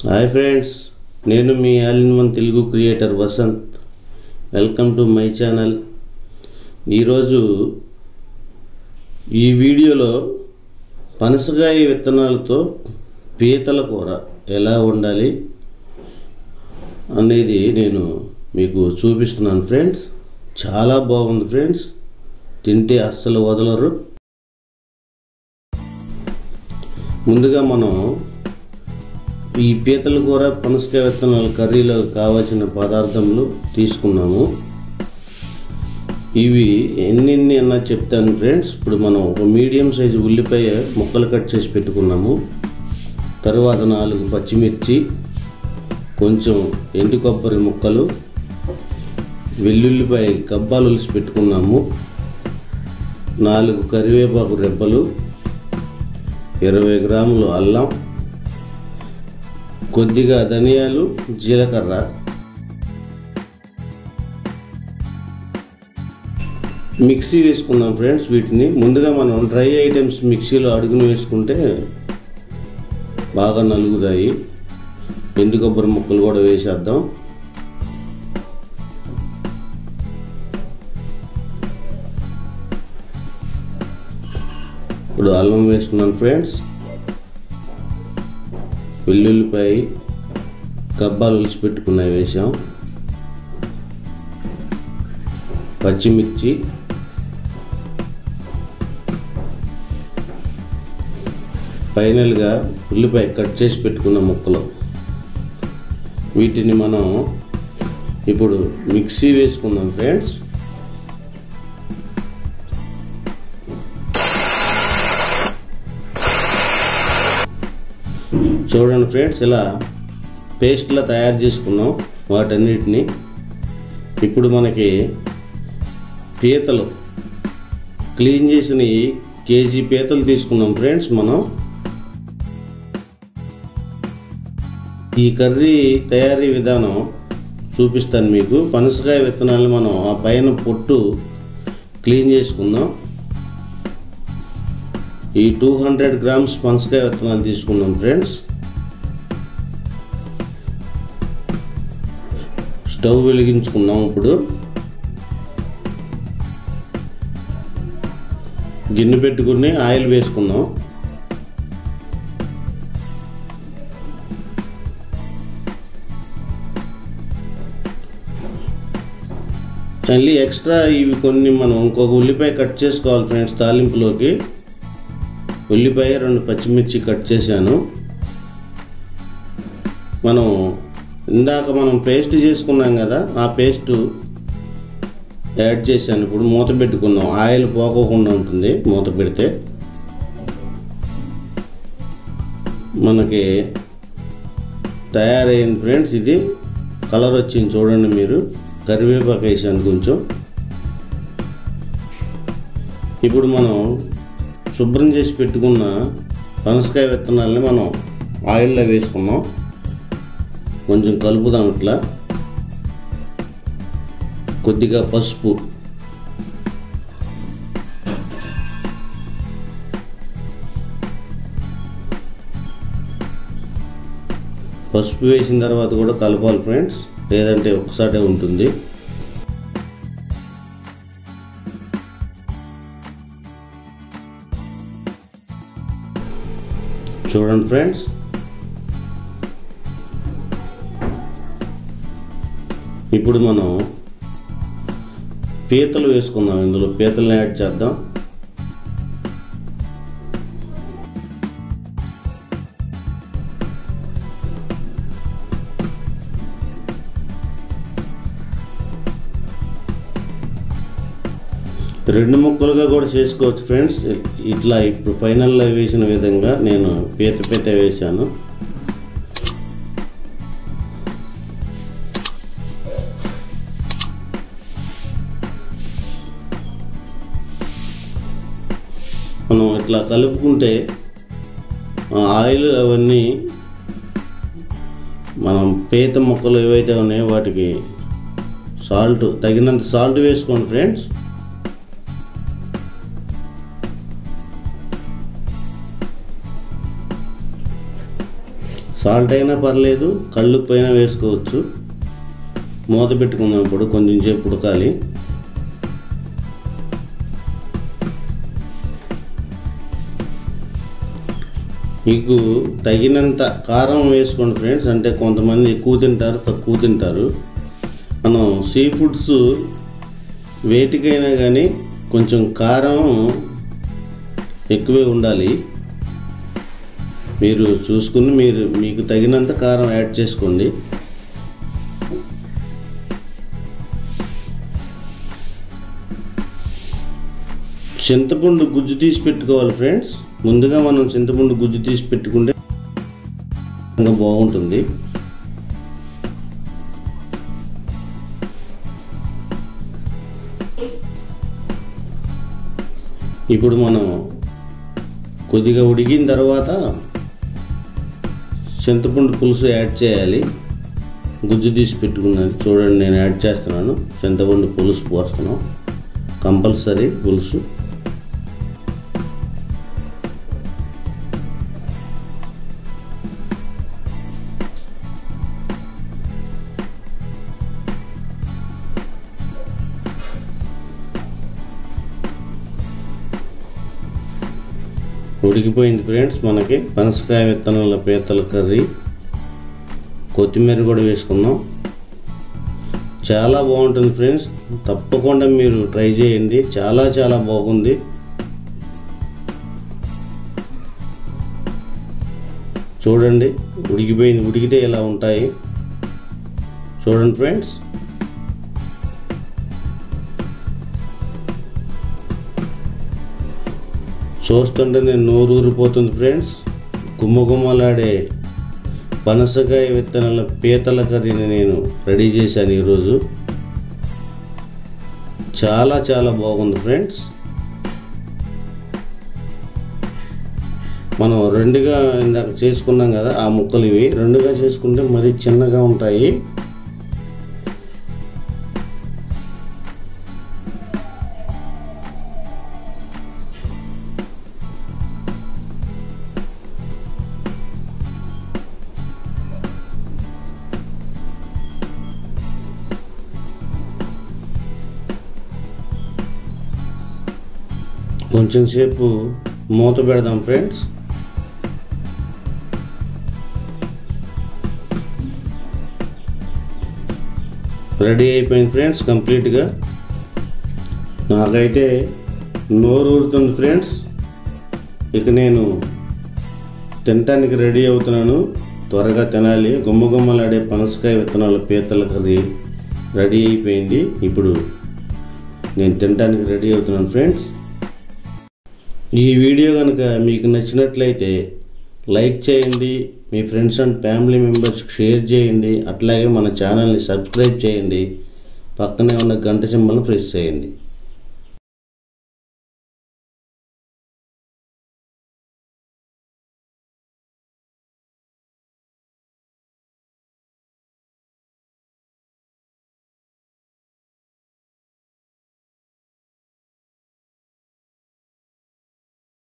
hi friends నేను మీ all in one Telugu creator Vasanth welcome to my channel ఈరోజు ఈ వీడియోలో పనసకాయ విత్తనాలతో పీతల కూర ఎలా వండాలి అనేది నేను మీకు చూపిస్తున్నాను ఫ్రెండ్స్ చాలా బాగుంది ఫ్రెండ్స్ తింటే అస్సలు వదలరు ముందుగా మనం ఈ పీతల కూర పనసకాయ విత్తనాల కర్రీలో కావాల్సిన పదార్థములు తీసుకున్నాము ఇవి ఎన్నెన్ని అన్నా చెప్తాను ఫ్రెండ్స్ ఇప్పుడు మనం ఒక మీడియం సైజు ఉల్లిపాయ ముక్కలు కట్ చేసి పెట్టుకున్నాము తరువాత నాలుగు పచ్చిమిర్చి కొంచెం ఎండు కొబ్బరి ముక్కలు వెల్లుల్లిపాయ కబ్బాలు ఒలిసి పెట్టుకున్నాము నాలుగు కరివేపాకు రెబ్బలు ఇరవై గ్రాములు అల్లం కొద్దిగా ధనియాలు జీలకర్ర మిక్సీ వేసుకున్నాం ఫ్రెండ్స్ వీటిని ముందుగా మనం డ్రై ఐటమ్స్ మిక్సీలో అడుగును వేసుకుంటే బాగా నలుగుతాయి ఎండు కొబ్బరి ముక్కలు కూడా వేసేద్దాం ఇప్పుడు అల్లం వేసుకున్నాను ఫ్రెండ్స్ వెల్లుల్లిపాయ కబ్బాలు ఉలిసి పెట్టుకున్నవి వేసాం పచ్చిమిర్చి ఫైనల్గా ఉల్లిపాయ కట్ చేసి పెట్టుకున్న ముక్కలు వీటిని మనం ఇప్పుడు మిక్సీ వేసుకుందాం ఫ్రెండ్స్ చూడండి ఫ్రెండ్స్ ఇలా పేస్ట్లా తయారు చేసుకున్నాం వాటన్నిటిని ఇప్పుడు మనకి పీతలు క్లీన్ చేసిన కేజీ పీతలు తీసుకున్నాం ఫ్రెండ్స్ మనం ఈ కర్రీ తయారీ విధానం చూపిస్తాను మీకు పనసకాయ విత్తనాలు మనం ఆ పైన పొట్టు క్లీన్ చేసుకుందాం ఈ టూ హండ్రెడ్ గ్రామ్స్ పనసకాయ విత్తనాలు తీసుకున్నాం ఫ్రెండ్స్ స్టవ్ వెలిగించుకున్నాం ఇప్పుడు గిన్నె పెట్టుకుని ఆయిల్ వేసుకున్నాం మళ్ళీ ఎక్స్ట్రా ఇవి కొన్ని మనం ఇంకొక ఉల్లిపాయ కట్ చేసుకోవాలి ఫ్రెండ్స్ తాలింపులోకి ఉల్లిపాయ రెండు పచ్చిమిర్చి కట్ చేశాను మనం ఇందాక మనం పేస్ట్ చేసుకున్నాం కదా ఆ పేస్ట్ యాడ్ చేశాను ఇప్పుడు మూత పెట్టుకున్నాం ఆయిల్ పోకోకుండా ఉంటుంది మూత పెడితే మనకి తయారైంది ఫ్రెండ్స్ ఇది కలర్ వచ్చింది చూడండి మీరు కరివేపాకు వేసాను కొంచెం ఇప్పుడు మనం శుభ్రం చేసి పెట్టుకున్న పనసకాయ విత్తనాలని మనం ఆయిల్లో వేసుకున్నాం కొంచెం కలుపుదాం ఇట్లా కొద్దిగా పసుపు పసుపు వేసిన తర్వాత కూడా కలపాలి ఫ్రెండ్స్ లేదంటే ఒకసారి ఉంటుంది చూడండి ఫ్రెండ్స్ ఇప్పుడు మనం పీతలు వేసుకుందాం ఇందులో పీతలను యాడ్ చేద్దాం రెండు ముక్కలుగా కూడా చేసుకోవచ్చు ఫ్రెండ్స్ ఇట్లా ఇప్పుడు ఫైనల్లో వేసిన విధంగా నేను పీత పీత వేసాను మనం ఇట్లా కలుపుకుంటే ఆయిల్ అవన్నీ మనం పీత ముక్కలు ఏవైతే ఉన్నాయో వాటికి సాల్ట్ తగినంత సాల్ట్ వేసుకోండి ఫ్రెండ్స్ సాల్ట్ అయినా పర్లేదు కళ్ళు పైన వేసుకోవచ్చు మూత పెట్టుకుందాం ఇప్పుడు కొంచెం సేపు ఉడకాలి మీకు తగినంత కారం వేసుకోండి ఫ్రెండ్స్ అంటే కొంతమంది ఎక్కువ తింటారు తక్కువ తింటారు మనం సీ ఫుడ్స్ వేటికైనా కానీ కొంచెం కారం ఎక్కువే ఉండాలి మీరు చూసుకుని మీరు మీకు తగినంత కారం యాడ్ చేసుకోండి చింతపండు గుజ్జు తీసి పెట్టుకోవాలి ఫ్రెండ్స్ ముందుగా మనం చింతపండు గుజ్జు తీసి పెట్టుకుంటే ఇంకా బాగుంటుంది ఇప్పుడు మనం కొద్దిగా ఉడికిన తర్వాత చింతపండు పులుసు యాడ్ చేయాలి గుజ్జు తీసి పెట్టుకున్నాను చూడండి నేను యాడ్ చేస్తున్నాను చింతపండు పులుసు పోస్తున్నాం కంపల్సరీ పులుసు ఉడికిపోయింది ఫ్రెండ్స్ మనకి పనసకాయ విత్తనాల పీతల కర్రీ కొత్తిమీర కూడా వేసుకుందాం చాలా బాగుంటుంది ఫ్రెండ్స్ తప్పకుండా మీరు ట్రై చేయండి చాలా చాలా బాగుంది చూడండి ఉడికిపోయింది ఉడికితే ఇలా ఉంటాయి చూడండి ఫ్రెండ్స్ చూస్తుంటే నేను నోరు ఊరిపోతుంది ఫ్రెండ్స్ గుమ్మగుమ్మలాడే పనసకాయ విత్తనాల పీతల కర్రీని నేను రెడీ చేశాను ఈరోజు చాలా చాలా బాగుంది ఫ్రెండ్స్ మనం రెండుగా ఇందాక చేసుకున్నాం కదా ఆ ముక్కలు ఇవి రెండుగా చేసుకుంటే మరీ చిన్నగా ఉంటాయి కొంచెం సేపు మూత పెడదాం ఫ్రెండ్స్ రెడీ అయిపోయింది ఫ్రెండ్స్ కంప్లీట్గా నాకైతే నోరు ఊరుతుంది ఫ్రెండ్స్ ఇక నేను తినటానికి రెడీ అవుతున్నాను త్వరగా తినాలి గుమ్మగుమ్మలాడే పనసకాయ విత్తనాల పీతల కర్రీ రెడీ అయిపోయింది ఇప్పుడు నేను తినడానికి రెడీ అవుతున్నాను ఫ్రెండ్స్ ఈ వీడియో కనుక మీకు నచ్చినట్లయితే లైక్ చేయండి మీ ఫ్రెండ్స్ అండ్ ఫ్యామిలీ మెంబర్స్కి షేర్ చేయండి అట్లాగే మన ఛానల్ని సబ్స్క్రైబ్ చేయండి పక్కనే ఉన్న గంట సింబల్ని ప్రెస్ చేయండి